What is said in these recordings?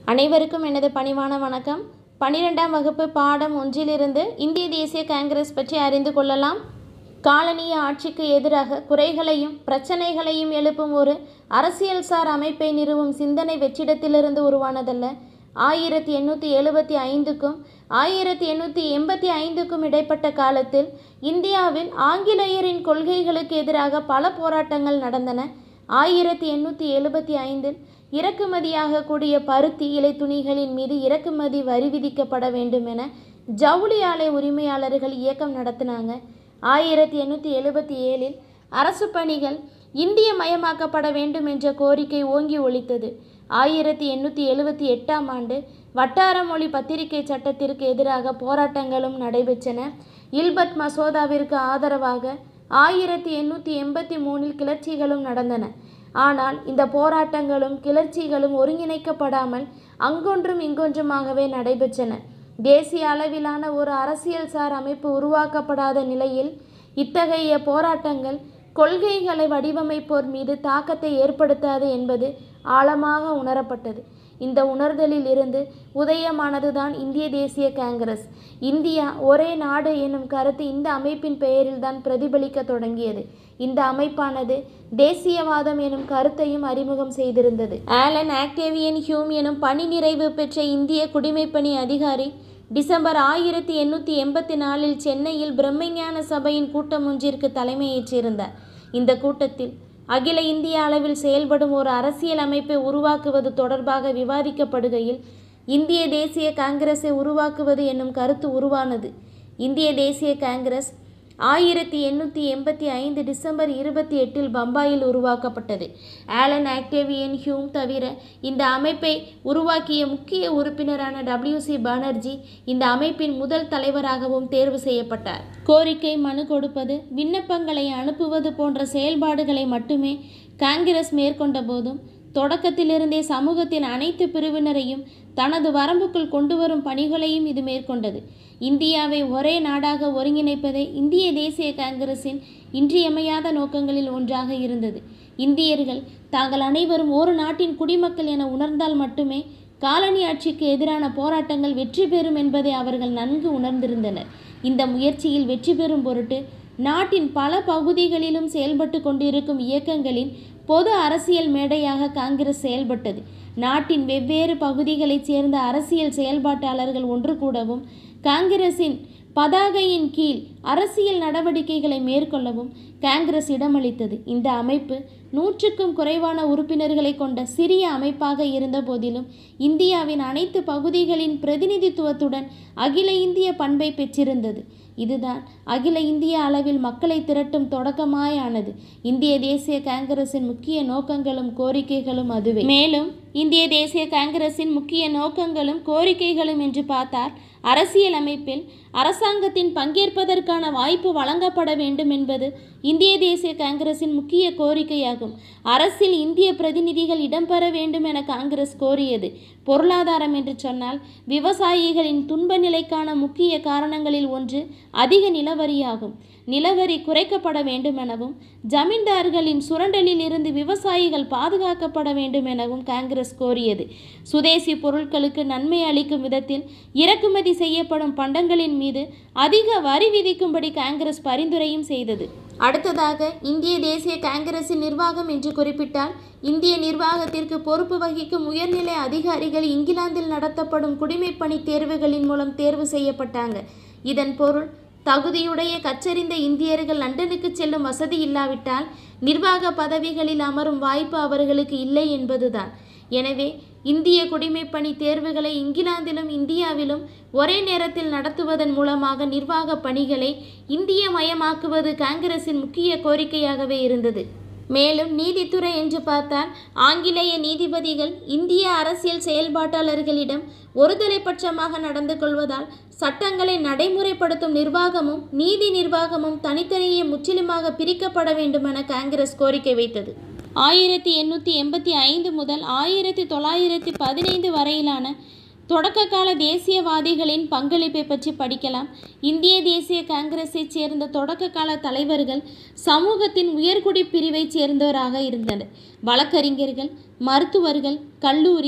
அனைவருக்கும் எனது பணிவான வணக்கம் பன்னிரெண்டாம் வகுப்பு பாடம் ஒன்றிலிருந்து இந்திய தேசிய காங்கிரஸ் பற்றி அறிந்து கொள்ளலாம் காலனிய ஆட்சிக்கு எதிராக குறைகளையும் பிரச்சனைகளையும் எழுப்பும் ஒரு அரசியல்சார் அமைப்பை நிறுவும் சிந்தனை வெற்றிடத்திலிருந்து உருவானதல்ல ஆயிரத்தி எண்ணூற்றி எழுபத்தி ஐந்துக்கும் ஆயிரத்தி எண்ணூற்றி எண்பத்தி ஐந்துக்கும் இடைப்பட்ட காலத்தில் இந்தியாவில் ஆங்கிலேயரின் கொள்கைகளுக்கு எதிராக பல போராட்டங்கள் நடந்தன ஆயிரத்தி எண்ணூற்றி எழுபத்தி ஐந்தில் இறக்குமதியாக கூடிய பருத்தி இலை துணிகளின் மீது இறக்குமதி வரி விதிக்கப்பட வேண்டும் என ஜவுளி ஆலை உரிமையாளர்கள் இயக்கம் நடத்தினாங்க ஆயிரத்தி எண்ணூற்றி எழுபத்தி ஏழில் அரசு பணிகள் இந்திய மயமாக்கப்பட வேண்டும் என்ற கோரிக்கை ஓங்கி ஒலித்தது ஆயிரத்தி எண்ணூற்றி எழுபத்தி எட்டாம் ஆண்டு வட்டார மொழி பத்திரிகை சட்டத்திற்கு எதிராக போராட்டங்களும் நடைபெற்றன இல்பர்ட் மசோதாவிற்கு ஆதரவாக ஆயிரத்தி எண்ணூற்றி எண்பத்தி மூணில் கிளர்ச்சிகளும் நடந்தன ஆனால் இந்த போராட்டங்களும் கிளர்ச்சிகளும் ஒருங்கிணைக்கப்படாமல் அங்கொன்றும் இங்கொன்றுமாகவே நடைபெற்றன தேசிய அளவிலான ஒரு அரசியல்சார் அமைப்பு உருவாக்கப்படாத நிலையில் இத்தகைய போராட்டங்கள் கொள்கைகளை வடிவமைப்போர் மீது தாக்கத்தை ஏற்படுத்தாது என்பது ஆழமாக உணரப்பட்டது இந்த உணர்தலில் இருந்து உதயமானதுதான் இந்திய தேசிய காங்கிரஸ் இந்தியா ஒரே நாடு எனும் கருத்து இந்த அமைப்பின் பெயரில்தான் பிரதிபலிக்க தொடங்கியது இந்த அமைப்பானது தேசியவாதம் எனும் கருத்தையும் அறிமுகம் செய்திருந்தது ஆலன் ஆக்டேவியன் ஹியூம் எனும் பணி நிறைவு பெற்ற இந்திய குடிமைப்பணி அதிகாரி டிசம்பர் ஆயிரத்தி எண்ணூற்றி எண்பத்தி நாலில் சென்னையில் பிரம்மஞான சபையின் கூட்டம் ஒன்றிற்கு தலைமையேற்றிருந்தார் இந்த கூட்டத்தில் அகில இந்திய அளவில் செயல்படும் ஒரு அரசியல் அமைப்பை உருவாக்குவது தொடர்பாக விவாதிக்கப்படுகையில் இந்திய தேசிய காங்கிரஸை உருவாக்குவது என்னும் கருத்து உருவானது இந்திய தேசிய காங்கிரஸ் ஆயிரத்தி எண்ணூற்றி எண்பத்தி ஐந்து டிசம்பர் இருபத்தி எட்டில் பம்பாயில் உருவாக்கப்பட்டது ஆலன் ஆக்டேவியன் ஹியூம் தவிர இந்த அமைப்பை உருவாக்கிய முக்கிய உறுப்பினரான டபிள்யூ சி பானர்ஜி இந்த அமைப்பின் முதல் தலைவராகவும் தேர்வு செய்யப்பட்டார் கோரிக்கை மனு கொடுப்பது விண்ணப்பங்களை அனுப்புவது போன்ற செயல்பாடுகளை மட்டுமே காங்கிரஸ் மேற்கொண்ட போதும் தொடக்கத்திலிருந்தே சமூகத்தின் அனைத்து பிரிவினரையும் தனது வரம்புக்குள் கொண்டு வரும் பணிகளையும் இது மேற்கொண்டது இந்தியாவை ஒரே நாடாக ஒருங்கிணைப்பதே இந்திய தேசிய காங்கிரசின் இன்றியமையாத நோக்கங்களில் ஒன்றாக இருந்தது இந்தியர்கள் தாங்கள் அனைவரும் ஒரு நாட்டின் குடிமக்கள் என உணர்ந்தால் மட்டுமே காலனி ஆட்சிக்கு எதிரான போராட்டங்கள் வெற்றி பெறும் என்பதை அவர்கள் நன்கு உணர்ந்திருந்தனர் இந்த முயற்சியில் வெற்றி பெறும் பொருட்டு நாட்டின் பல பகுதிகளிலும் செயல்பட்டு கொண்டிருக்கும் இயக்கங்களின் பொது அரசியல் மேடையாக காங்கிரஸ் செயல்பட்டது நாட்டின் வெவ்வேறு பகுதிகளைச் சேர்ந்த அரசியல் செயல்பாட்டாளர்கள் ஒன்று கூடவும் காங்கிரசின் பதாகையின் கீழ் அரசியல் நடவடிக்கைகளை மேற்கொள்ளவும் காங்கிரஸ் இடமளித்தது இந்த அமைப்பு நூற்றுக்கும் குறைவான உறுப்பினர்களை கொண்ட சிறிய அமைப்பாக இருந்த போதிலும் இந்தியாவின் அனைத்து பகுதிகளின் பிரதிநிதித்துவத்துடன் அகில இந்திய பண்பை பெற்றிருந்தது இதுதான் அகில இந்திய அளவில் மக்களை திரட்டும் தொடக்கமாயானது இந்திய தேசிய காங்கிரசின் முக்கிய நோக்கங்களும் கோரிக்கைகளும் அதுவே மேலும் இந்திய தேசிய காங்கிரசின் முக்கிய நோக்கங்களும் கோரிக்கைகளும் என்று பார்த்தால் அரசியல் அமைப்பில் அரசாங்கத்தின் பங்கேற்பதற்கான வாய்ப்பு வழங்கப்பட வேண்டும் என்பது இந்திய தேசிய காங்கிரசின் முக்கிய கோரிக்கையாகும் அரசில் இந்திய பிரதிநிதிகள் இடம்பெற வேண்டும் என காங்கிரஸ் கோரியது பொருளாதாரம் என்று சொன்னால் விவசாயிகளின் துன்ப நிலைக்கான முக்கிய காரணங்களில் ஒன்று அதிக நிலவரியாகும் நிலவரி குறைக்கப்பட வேண்டும் எனவும் ஜமீன்தார்களின் சுரண்டலில் இருந்து விவசாயிகள் பாதுகாக்கப்பட வேண்டும் எனவும் காங்கிரஸ் கோரியது சுதேசி பொருட்களுக்கு நன்மை அளிக்கும் விதத்தில் இறக்குமதி செய்யப்படும் பண்டங்களின் மீது அதிக வரி விதிக்கும்படி காங்கிரஸ் பரிந்துரையும் செய்தது அடுத்ததாக இந்திய தேசிய காங்கிரசின் நிர்வாகம் என்று குறிப்பிட்டால் இந்திய நிர்வாகத்திற்கு பொறுப்பு வகிக்கும் உயர்நிலை அதிகாரிகள் இங்கிலாந்தில் நடத்தப்படும் குடிமைப்பணி தேர்வுகளின் மூலம் தேர்வு செய்யப்பட்டாங்க இதன் பொருள் தகுதியுடைய கற்றறிந்த இந்தியர்கள் லண்டனுக்கு செல்லும் வசதி இல்லாவிட்டால் நிர்வாக பதவிகளில் அமரும் வாய்ப்பு அவர்களுக்கு இல்லை என்பதுதான் எனவே இந்திய குடிமைப்பணி தேர்வுகளை இங்கிலாந்திலும் இந்தியாவிலும் ஒரே நேரத்தில் நடத்துவதன் மூலமாக நிர்வாக பணிகளை இந்திய மயமாக்குவது காங்கிரசின் முக்கிய கோரிக்கையாகவே இருந்தது மேலும் நீதித்துறை என்று பார்த்தால் ஆங்கிலேய நீதிபதிகள் இந்திய அரசியல் செயல்பாட்டாளர்களிடம் ஒருதலைபட்சமாக நடந்து கொள்வதால் சட்டங்களை நடைமுறைப்படுத்தும் நிர்வாகமும் நீதி நிர்வாகமும் தனித்தனியே முற்றிலுமாக பிரிக்கப்பட வேண்டுமென காங்கிரஸ் கோரிக்கை வைத்தது ஆயிரத்தி எண்ணூற்றி எண்பத்தி ஐந்து முதல் ஆயிரத்தி தொள்ளாயிரத்தி பதினைந்து வரையிலான தொடக்க கால தேசியவாதிகளின் பங்களிப்பை பற்றி படிக்கலாம் இந்திய தேசிய காங்கிரஸைச் சேர்ந்த தொடக்க கால தலைவர்கள் சமூகத்தின் உயர்குடி பிரிவைச் சேர்ந்தவராக இருந்தனர் வழக்கறிஞர்கள் மருத்துவர்கள் கல்லூரி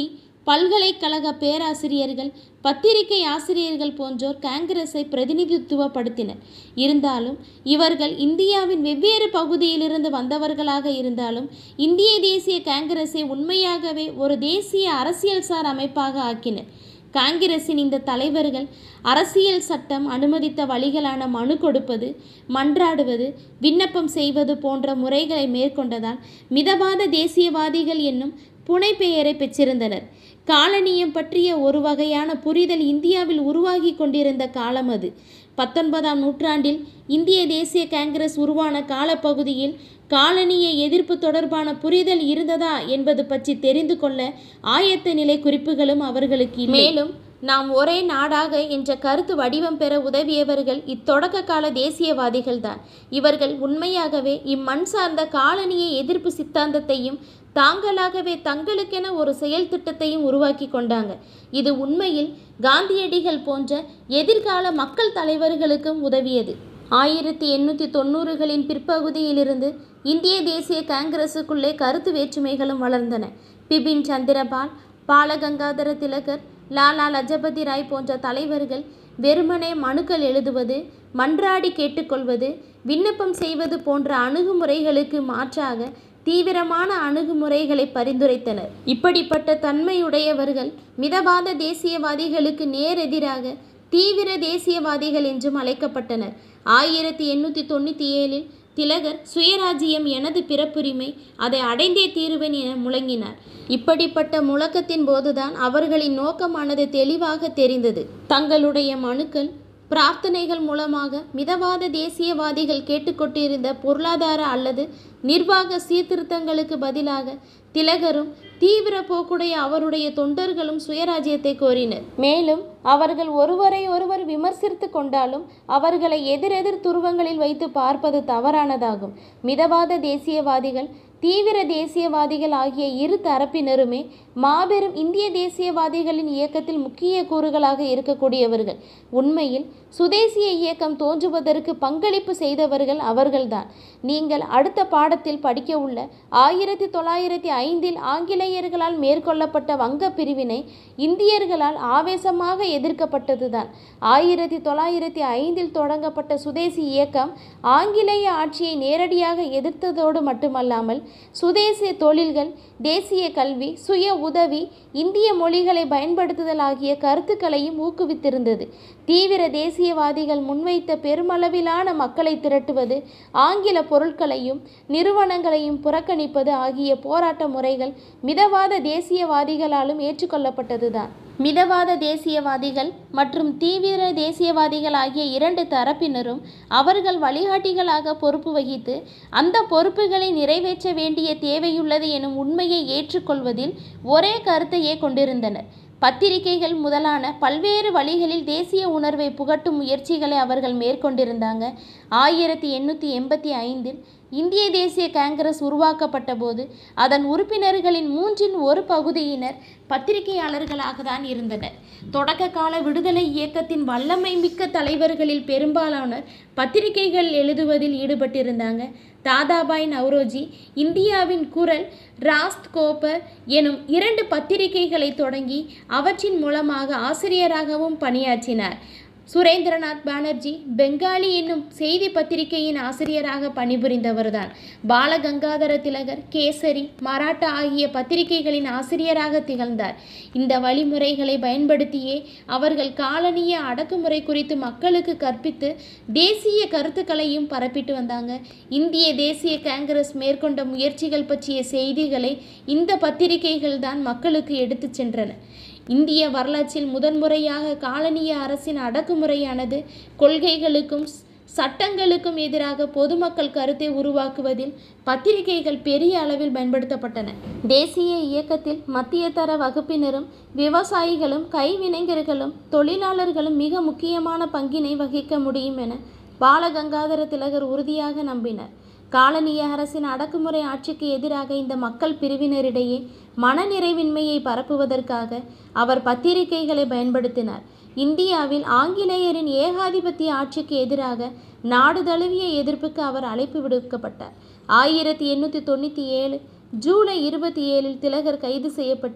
பல்கலைக்கழக பேராசிரியர்கள் பத்திரிகை ஆசிரியர்கள் போன்றோர் காங்கிரஸை பிரதிநிதித்துவப்படுத்தினர் இருந்தாலும் இவர்கள் இந்தியாவின் வெவ்வேறு பகுதியிலிருந்து வந்தவர்களாக இருந்தாலும் இந்திய தேசிய காங்கிரஸை உண்மையாகவே ஒரு தேசிய அரசியல்சார் அமைப்பாக ஆக்கினர் காங்கிரசின் இந்த தலைவர்கள் அரசியல் சட்டம் அனுமதித்த வழிகளான மனு கொடுப்பது மன்றாடுவது விண்ணப்பம் செய்வது போன்ற முறைகளை மேற்கொண்டதால் மிதவாத தேசியவாதிகள் என்னும் புனைப்பெயரை பெற்றிருந்தனர் காலனியம் பற்றிய ஒரு வகையான புரிதல் இந்தியாவில் உருவாகி கொண்டிருந்த காலம் அது பத்தொன்பதாம் நூற்றாண்டில் இந்திய தேசிய காங்கிரஸ் உருவான காலப்பகுதியில் காலனிய எதிர்ப்பு தொடர்பான புரிதல் இருந்ததா என்பது பற்றி தெரிந்து கொள்ள ஆயத்த நிலை குறிப்புகளும் அவர்களுக்கு இல்லை. மேலும் நாம் ஒரே நாடாக என்ற கருத்து வடிவம் பெற உதவியவர்கள் இத்தொடக்க கால தேசியவாதிகள்தான் இவர்கள் உண்மையாகவே இம்மண் சார்ந்த காலனிய எதிர்ப்பு சித்தாந்தத்தையும் தாங்களாகவே தங்களுக்கென ஒரு செயல் திட்டத்தையும் உருவாக்கி கொண்டாங்க இது உண்மையில் காந்தியடிகள் போன்ற எதிர்கால மக்கள் தலைவர்களுக்கும் உதவியது ஆயிரத்தி எண்ணூற்றி தொண்ணூறுகளின் பிற்பகுதியிலிருந்து இந்திய தேசிய காங்கிரசுக்குள்ளே கருத்து வேற்றுமைகளும் வளர்ந்தன பிபின் சந்திரபால் பாலகங்காதர திலகர் லாலா லஜபதி ராய் போன்ற தலைவர்கள் வெறுமனே மனுக்கள் எழுதுவது மன்றாடி கேட்டுக்கொள்வது விண்ணப்பம் செய்வது போன்ற அணுகுமுறைகளுக்கு மாற்றாக தீவிரமான அணுகுமுறைகளை பரிந்துரைத்தனர் இப்படிப்பட்ட தன்மையுடையவர்கள் மிதவாத தேசியவாதிகளுக்கு நேரெதிராக தீவிர தேசியவாதிகள் என்றும் அழைக்கப்பட்டனர் ஆயிரத்தி எண்ணூற்றி தொண்ணூற்றி ஏழில் திலகர் சுயராஜ்யம் எனது பிறப்புரிமை அதை அடைந்தே தீருவேன் என முழங்கினார் இப்படிப்பட்ட முழக்கத்தின் போதுதான் அவர்களின் நோக்கமானது தெளிவாக தெரிந்தது தங்களுடைய மனுக்கள் பிரார்த்தனைகள் மூலமாக மிதவாத தேசியவாதிகள் கேட்டுக்கொண்டிருந்த பொருளாதார அல்லது நிர்வாக சீர்திருத்தங்களுக்கு பதிலாக திலகரும் தீவிர போக்குடைய அவருடைய தொண்டர்களும் சுயராஜ்யத்தை கோரினர் மேலும் அவர்கள் ஒருவரை ஒருவர் விமர்சித்து கொண்டாலும் அவர்களை எதிரெதிர் துருவங்களில் வைத்து பார்ப்பது தவறானதாகும் மிதவாத தேசியவாதிகள் தீவிர தேசியவாதிகள் ஆகிய இரு தரப்பினருமே மாபெரும் இந்திய தேசியவாதிகளின் இயக்கத்தில் முக்கிய கூறுகளாக இருக்கக்கூடியவர்கள் உண்மையில் சுதேசிய இயக்கம் தோன்றுவதற்கு பங்களிப்பு செய்தவர்கள் அவர்கள்தான் நீங்கள் அடுத்த பாடத்தில் படிக்க உள்ள ஆயிரத்தி தொள்ளாயிரத்தி ஐந்தில் ஆங்கிலேயர்களால் மேற்கொள்ளப்பட்ட வங்க பிரிவினை இந்தியர்களால் ஆவேசமாக எதிர்க்கப்பட்டதுதான் ஆயிரத்தி தொள்ளாயிரத்தி ஐந்தில் தொடங்கப்பட்ட சுதேசி இயக்கம் ஆங்கிலேய ஆட்சியை நேரடியாக எதிர்த்ததோடு மட்டுமல்லாமல் சுதேசிய தொழில்கள் தேசிய கல்வி சுய உதவி இந்திய மொழிகளை பயன்படுத்துதல் ஆகிய கருத்துக்களையும் ஊக்குவித்திருந்தது தீவிர தேசியவாதிகள் முன்வைத்த பெருமளவிலான மக்களை திரட்டுவது ஆங்கில பொருட்களையும் நிறுவனங்களையும் புறக்கணிப்பது ஆகிய போராட்ட முறைகள் மிதவாத தேசியவாதிகளாலும் ஏற்றுக்கொள்ளப்பட்டதுதான் மிதவாத தேசியவாதிகள் மற்றும் தீவிர தேசியவாதிகள் ஆகிய இரண்டு தரப்பினரும் அவர்கள் வழிகாட்டிகளாக பொறுப்பு வகித்து அந்த பொறுப்புகளை நிறைவேற்ற வேண்டிய தேவையுள்ளது எனும் உண்மையை ஏற்றுக்கொள்வதில் ஒரே கருத்தையே கொண்டிருந்தனர் பத்திரிகைகள் முதலான பல்வேறு வழிகளில் தேசிய உணர்வை புகட்டும் முயற்சிகளை அவர்கள் மேற்கொண்டிருந்தாங்க ஆயிரத்தி எண்ணூற்றி எண்பத்தி ஐந்தில் இந்திய தேசிய காங்கிரஸ் உருவாக்கப்பட்ட போது அதன் உறுப்பினர்களின் மூன்றின் ஒரு பகுதியினர் பத்திரிகையாளர்களாக தான் இருந்தனர் தொடக்க கால விடுதலை இயக்கத்தின் வல்லமை மிக்க தலைவர்களில் பெரும்பாலானோர் பத்திரிகைகள் எழுதுவதில் ஈடுபட்டிருந்தாங்க தாதாபாய் நவ்ரோஜி இந்தியாவின் குரல் ராஸ்ட் கோப்பர் எனும் இரண்டு பத்திரிகைகளை தொடங்கி அவற்றின் மூலமாக ஆசிரியராகவும் பணியாற்றினார் சுரேந்திரநாத் பானர்ஜி பெங்காலி என்னும் செய்தி பத்திரிகையின் ஆசிரியராக பணிபுரிந்தவர்தான் பாலகங்காதர திலகர் கேசரி மராட்டா ஆகிய பத்திரிகைகளின் ஆசிரியராக திகழ்ந்தார் இந்த வழிமுறைகளை பயன்படுத்தியே அவர்கள் காலனிய அடக்குமுறை குறித்து மக்களுக்கு கற்பித்து தேசிய கருத்துக்களையும் பரப்பிட்டு வந்தாங்க இந்திய தேசிய காங்கிரஸ் மேற்கொண்ட முயற்சிகள் பற்றிய செய்திகளை இந்த பத்திரிகைகள் தான் மக்களுக்கு எடுத்துச் சென்றன இந்திய வரலாற்றில் முதன்முறையாக காலனிய அரசின் அடக்குமுறையானது கொள்கைகளுக்கும் சட்டங்களுக்கும் எதிராக பொதுமக்கள் கருத்தை உருவாக்குவதில் பத்திரிகைகள் பெரிய அளவில் பயன்படுத்தப்பட்டன தேசிய இயக்கத்தில் மத்திய தர வகுப்பினரும் விவசாயிகளும் கைவினைஞர்களும் தொழிலாளர்களும் மிக முக்கியமான பங்கினை வகிக்க முடியும் என பாலகங்காதர திலகர் உறுதியாக நம்பினார் காலனிய அரசின் அடக்குமுறை ஆட்சிக்கு எதிராக இந்த மக்கள் பிரிவினரிடையே மனநிறைவின்மையை பரப்புவதற்காக அவர் பத்திரிகைகளை பயன்படுத்தினார் இந்தியாவில் ஆங்கிலேயரின் ஏகாதிபத்திய ஆட்சிக்கு எதிராக நாடு தழுவிய எதிர்ப்புக்கு அவர் அழைப்பு விடுக்கப்பட்டார் ஆயிரத்தி எண்ணூற்றி தொண்ணூற்றி ஏழு ஜூலை இருபத்தி ஏழில் திலகர் கைது செய்யப்பட்டு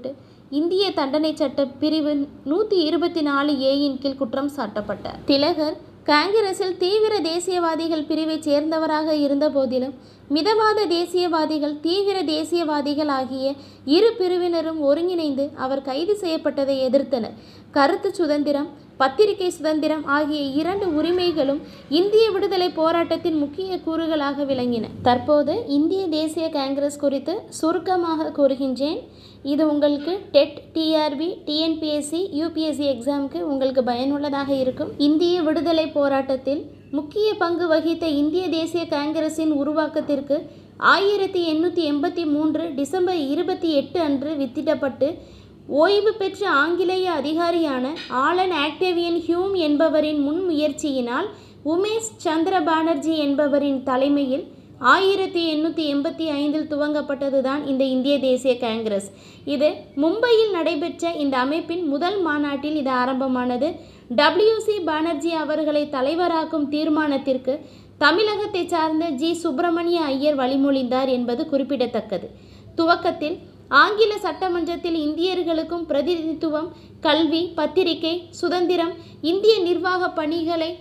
இந்திய தண்டனை சட்ட பிரிவு நூற்றி இருபத்தி நாலு ஏயின் கீழ் குற்றம் சாட்டப்பட்டார் திலகர் காங்கிரஸில் தீவிர தேசியவாதிகள் பிரிவைச் சேர்ந்தவராக இருந்த போதிலும் மிதவாத தேசியவாதிகள் தீவிர தேசியவாதிகள் ஆகிய இரு பிரிவினரும் ஒருங்கிணைந்து அவர் கைது செய்யப்பட்டதை எதிர்த்தனர் கருத்து சுதந்திரம் பத்திரிகை சுதந்திரம் ஆகிய இரண்டு உரிமைகளும் இந்திய விடுதலை போராட்டத்தின் முக்கிய கூறுகளாக விளங்கின தற்போது இந்திய தேசிய காங்கிரஸ் குறித்து சுருக்கமாக கூறுகின்றேன் இது உங்களுக்கு டெட் டிஆர்பி டிஎன்பிஎஸ்சி யூபிஎஸ்சி எக்ஸாமுக்கு உங்களுக்கு பயனுள்ளதாக இருக்கும் இந்திய விடுதலை போராட்டத்தில் முக்கிய பங்கு வகித்த இந்திய தேசிய காங்கிரஸின் உருவாக்கத்திற்கு ஆயிரத்தி எண்ணூற்றி எண்பத்தி மூன்று டிசம்பர் இருபத்தி எட்டு அன்று வித்திடப்பட்டு ஓய்வு பெற்ற ஆங்கிலேய அதிகாரியான ஆலன் ஆக்டேவியன் ஹியூம் என்பவரின் முன்முயற்சியினால் உமேஷ் சந்திர பானர்ஜி என்பவரின் தலைமையில் ஆயிரத்தி எண்ணூற்றி எண்பத்தி ஐந்தில் துவங்கப்பட்டதுதான் இந்த இந்திய தேசிய காங்கிரஸ் இது மும்பையில் நடைபெற்ற இந்த அமைப்பின் முதல் மாநாட்டில் இது ஆரம்பமானது டபிள்யூசி பானர்ஜி அவர்களை தலைவராக்கும் தீர்மானத்திற்கு தமிழகத்தை சார்ந்த ஜி சுப்பிரமணிய ஐயர் வழிமொழிந்தார் என்பது குறிப்பிடத்தக்கது துவக்கத்தில் ஆங்கில சட்டமன்றத்தில் இந்தியர்களுக்கும் பிரதிநிதித்துவம் கல்வி பத்திரிகை சுதந்திரம் இந்திய நிர்வாக பணிகளை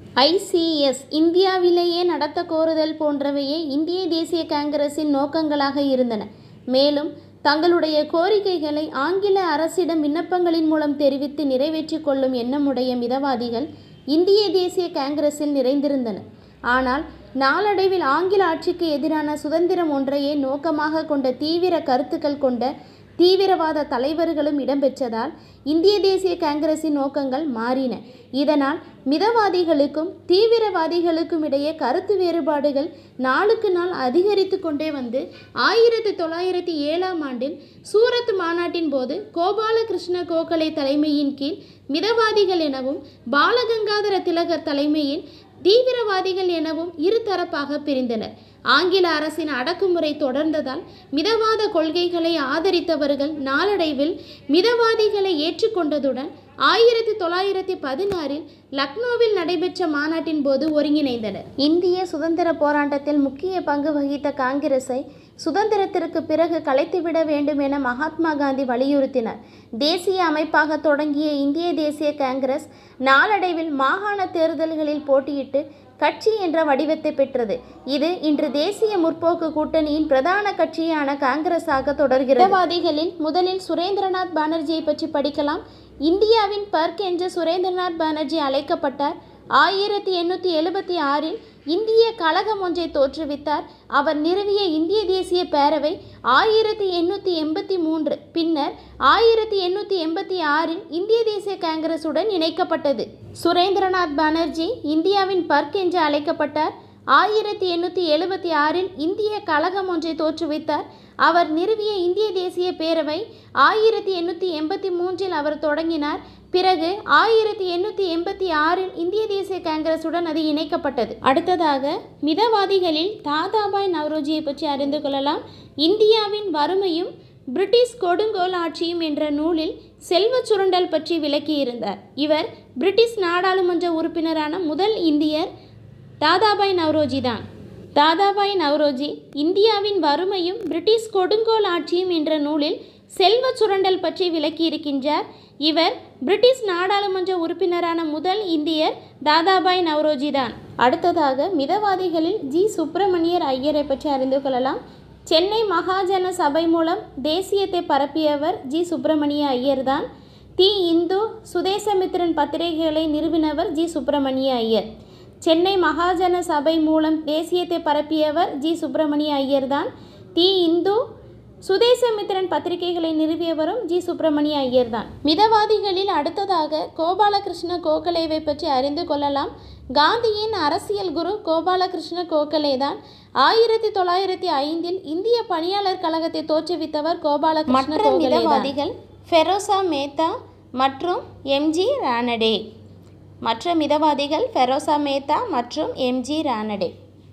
ஐசிஎஸ் இந்தியாவிலேயே நடத்த கோருதல் போன்றவையே இந்திய தேசிய காங்கிரஸின் நோக்கங்களாக இருந்தன மேலும் தங்களுடைய கோரிக்கைகளை ஆங்கில அரசிடம் விண்ணப்பங்களின் மூலம் தெரிவித்து நிறைவேற்றிக் கொள்ளும் எண்ணமுடைய மிதவாதிகள் இந்திய தேசிய காங்கிரஸில் நிறைந்திருந்தனர் ஆனால் நாளடைவில் ஆங்கில ஆட்சிக்கு எதிரான சுதந்திரம் ஒன்றையே நோக்கமாக கொண்ட தீவிர கருத்துக்கள் கொண்ட தீவிரவாத தலைவர்களும் இடம்பெற்றதால் இந்திய தேசிய காங்கிரசின் நோக்கங்கள் மாறின இதனால் மிதவாதிகளுக்கும் தீவிரவாதிகளுக்கும் இடையே கருத்து வேறுபாடுகள் நாளுக்கு நாள் அதிகரித்து கொண்டே வந்து ஆயிரத்தி தொள்ளாயிரத்தி ஏழாம் ஆண்டில் சூரத் மாநாட்டின் போது கோபாலகிருஷ்ண கோகலே தலைமையின் கீழ் மிதவாதிகள் எனவும் பாலகங்காதர திலகர் தலைமையில் தீவிரவாதிகள் எனவும் இருதரப்பாக பிரிந்தனர் ஆங்கில அரசின் அடக்குமுறை தொடர்ந்ததால் மிதவாத கொள்கைகளை ஆதரித்தவர்கள் நாளடைவில் மிதவாதிகளை ஏற்றுக்கொண்டதுடன் ஆயிரத்தி தொள்ளாயிரத்தி பதினாறில் லக்னோவில் நடைபெற்ற மாநாட்டின் போது ஒருங்கிணைந்தனர் இந்திய சுதந்திர போராட்டத்தில் முக்கிய பங்கு வகித்த காங்கிரஸை சுதந்திரத்திற்கு பிறகு கலைத்துவிட வேண்டும் என மகாத்மா காந்தி வலியுறுத்தினார் தேசிய அமைப்பாக தொடங்கிய இந்திய தேசிய காங்கிரஸ் நாளடைவில் மாகாண தேர்தல்களில் போட்டியிட்டு கட்சி என்ற வடிவத்தை பெற்றது இது இன்று தேசிய முற்போக்கு கூட்டணியின் பிரதான கட்சியான காங்கிரஸாக தொடர்கிறது மிதவாதிகளில் முதலில் சுரேந்திரநாத் பானர்ஜியை பற்றி படிக்கலாம் இந்தியாவின் பர்க் என்ற சுரேந்திரநாத் பானர்ஜி அழைக்கப்பட்டார் ஆயிரத்தி எண்ணூற்றி எழுபத்தி ஆறில் இந்திய கழகம் ஒன்றை தோற்றுவித்தார் அவர் நிறுவிய இந்திய தேசிய பேரவை ஆயிரத்தி எண்ணூற்றி எண்பத்தி மூன்று பின்னர் ஆயிரத்தி எண்ணூற்றி எண்பத்தி ஆறில் இந்திய தேசிய காங்கிரசுடன் இணைக்கப்பட்டது சுரேந்திரநாத் பானர்ஜி இந்தியாவின் பர்க் என்று அழைக்கப்பட்டார் ஆயிரத்தி எண்ணூற்றி எழுபத்தி ஆறில் இந்திய கழகம் ஒன்றை தோற்றுவித்தார் அவர் நிறுவிய இந்திய தேசிய பேரவை ஆயிரத்தி எண்ணூற்றி எண்பத்தி மூன்றில் அவர் தொடங்கினார் பிறகு ஆயிரத்தி எண்ணூற்றி எண்பத்தி ஆறில் இந்திய தேசிய காங்கிரசுடன் அது இணைக்கப்பட்டது அடுத்ததாக மிதவாதிகளில் தாதாபாய் நவ்ரோஜியை பற்றி அறிந்து கொள்ளலாம் இந்தியாவின் வறுமையும் பிரிட்டிஷ் கொடுங்கோல் ஆட்சியும் என்ற நூலில் செல்வச் சுரண்டல் பற்றி விளக்கியிருந்தார் இவர் பிரிட்டிஷ் நாடாளுமன்ற உறுப்பினரான முதல் இந்தியர் தாதாபாய் நவ்ரோஜி தான் தாதாபாய் நவ்ரோஜி இந்தியாவின் வறுமையும் பிரிட்டிஷ் கொடுங்கோல் ஆட்சியும் என்ற நூலில் செல்வச் சுரண்டல் பற்றி விளக்கியிருக்கின்றார் இவர் பிரிட்டிஷ் நாடாளுமன்ற உறுப்பினரான முதல் இந்தியர் தாதாபாய் நவ்ரோஜி தான் அடுத்ததாக மிதவாதிகளில் ஜி சுப்பிரமணியர் ஐயரை பற்றி அறிந்து கொள்ளலாம் சென்னை மகாஜன சபை மூலம் தேசியத்தை பரப்பியவர் ஜி சுப்பிரமணிய ஐயர் தான் தி இந்து சுதேசமித்திரன் பத்திரிகைகளை நிறுவினவர் ஜி சுப்பிரமணிய ஐயர் சென்னை மகாஜன சபை மூலம் தேசியத்தை பரப்பியவர் ஜி சுப்பிரமணிய ஐயர் தான் தி இந்து சுதேசமித்திரன் பத்திரிகைகளை நிறுவியவரும் ஜி சுப்பிரமணிய ஐயர் தான் மிதவாதிகளில் அடுத்ததாக கோபாலகிருஷ்ண கோகலேவை பற்றி அறிந்து கொள்ளலாம் காந்தியின் அரசியல் குரு கோபாலகிருஷ்ண கோகலே தான் ஆயிரத்தி தொள்ளாயிரத்தி ஐந்தில் இந்திய பணியாளர் கழகத்தை தோற்றுவித்தவர் கோபாலகிருஷ்ண மிதவாதிகள் ஃபெரோசா மேத்தா மற்றும் எம்ஜி ரானடே மற்ற மிதவாதிகள் ஃபெரோசா மேத்தா மற்றும் எம்ஜி ரானடே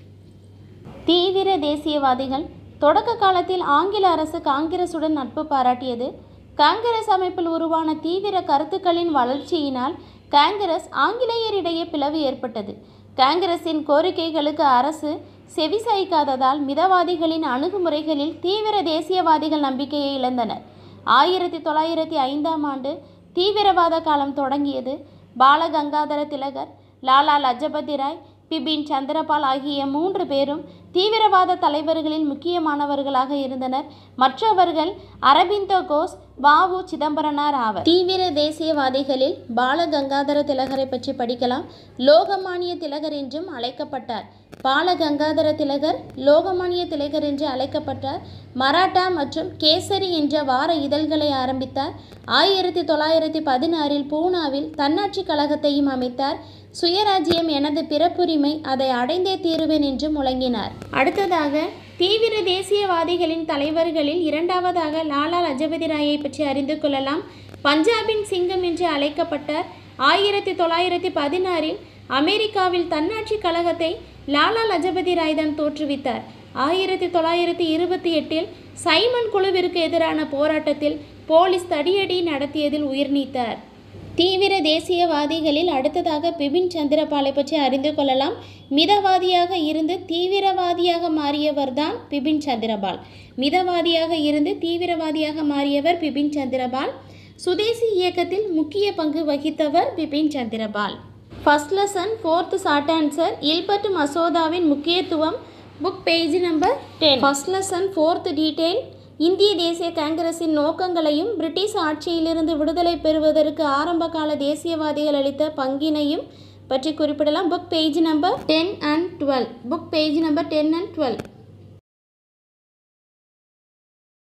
தீவிர தேசியவாதிகள் தொடக்க காலத்தில் ஆங்கில அரசு காங்கிரசுடன் நட்பு பாராட்டியது காங்கிரஸ் அமைப்பில் உருவான தீவிர கருத்துக்களின் வளர்ச்சியினால் காங்கிரஸ் ஆங்கிலேயரிடையே பிளவு ஏற்பட்டது காங்கிரசின் கோரிக்கைகளுக்கு அரசு செவிசாய்க்காததால் மிதவாதிகளின் அணுகுமுறைகளில் தீவிர தேசியவாதிகள் நம்பிக்கையை இழந்தனர் ஆயிரத்தி தொள்ளாயிரத்தி ஐந்தாம் ஆண்டு தீவிரவாத காலம் தொடங்கியது பாலகங்காதர திலகர் லாலா லஜபதி ராய் பிபின் சந்திரபால் ஆகிய மூன்று பேரும் தீவிரவாத தலைவர்களில் முக்கியமானவர்களாக இருந்தனர் மற்றவர்கள் அரபிந்தோ கோஸ் வாவு சிதம்பரனார் ஆவர் தீவிர தேசியவாதிகளில் பாலகங்காதர திலகரை பற்றி படிக்கலாம் லோகமானிய திலகர் என்றும் அழைக்கப்பட்டார் பாலகங்காதர திலகர் லோகமானிய திலகர் என்று அழைக்கப்பட்டார் மராட்டா மற்றும் கேசரி என்ற வார இதழ்களை ஆரம்பித்தார் ஆயிரத்தி தொள்ளாயிரத்தி பதினாறில் பூனாவில் தன்னாட்சி கழகத்தையும் அமைத்தார் சுயராஜ்யம் எனது பிறப்புரிமை அதை அடைந்தே தீருவேன் என்று முழங்கினார் அடுத்ததாக தீவிர தேசியவாதிகளின் தலைவர்களில் இரண்டாவதாக லாலா லஜபதி ராயை பற்றி அறிந்து கொள்ளலாம் பஞ்சாபின் சிங்கம் என்று அழைக்கப்பட்டார் ஆயிரத்தி தொள்ளாயிரத்தி பதினாறில் அமெரிக்காவில் தன்னாட்சி கழகத்தை லாலா லஜபதி ராய் தான் தோற்றுவித்தார் ஆயிரத்தி தொள்ளாயிரத்தி இருபத்தி எட்டில் சைமன் குழுவிற்கு எதிரான போராட்டத்தில் போலீஸ் தடியடி நடத்தியதில் உயிர் நீத்தார் தீவிர தேசியவாதிகளில் அடுத்ததாக பிபின் சந்திரபாலை பற்றி அறிந்து கொள்ளலாம் மிதவாதியாக இருந்து தீவிரவாதியாக மாறியவர்தான் பிபின் சந்திரபால் மிதவாதியாக இருந்து தீவிரவாதியாக மாறியவர் பிபின் சந்திரபால் சுதேசி இயக்கத்தில் முக்கிய பங்கு வகித்தவர் Bipin Chandra Pal first lesson fourth short answer Ilbert மசோதாவின் முக்கியத்துவம் book page number ten first lesson fourth detail இந்திய தேசிய காங்கிரஸின் நோக்கங்களையும் பிரிட்டிஷ் ஆட்சியிலிருந்து விடுதலை பெறுவதற்கு ஆரம்பகால தேசியவாதிகள் அளித்த பங்கினையும் பற்றி குறிப்பிடலாம் book page number ten and twelve book page number ten and twelve